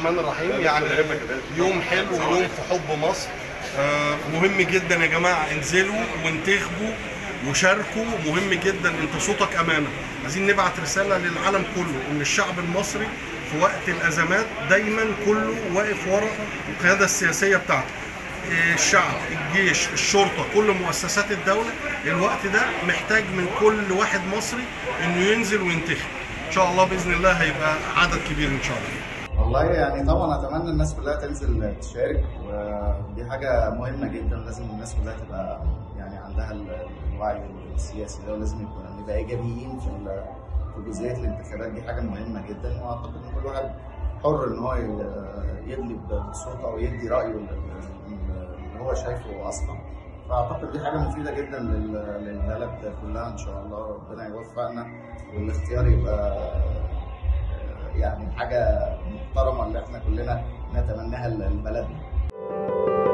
الرحمن الرحيم يعني يوم حلو ويوم في حب مصر آه، مهم جدا يا جماعه انزلوا وانتخبوا وشاركوا مهم جدا انت صوتك امانه عايزين نبعت رساله للعالم كله ان الشعب المصري في وقت الازمات دايما كله واقف ورا القياده السياسيه بتاعته آه، الشعب الجيش الشرطه كل مؤسسات الدوله الوقت ده محتاج من كل واحد مصري انه ينزل وينتخب ان شاء الله باذن الله هيبقى عدد كبير ان شاء الله والله يعني طبعا اتمنى الناس كلها تنزل تشارك ودي حاجه مهمه جدا لازم الناس كلها تبقى يعني عندها ال- الوعي السياسي ده ولازم يبقى نبقى ايجابيين في ال- في جزئيه الانتخابات دي حاجه مهمه جدا واعتقد ان كل واحد حر ان هو ي- يدلي بصوته او يدي رايه ال- ال- اللي هو شايفه اصلا فاعتقد دي حاجه مفيده جدا لل- للبلد كلها ان شاء الله ربنا يوفقنا والاختيار يبقى يعني حاجه محترمه اللي احنا كلنا نتمناها لبلدنا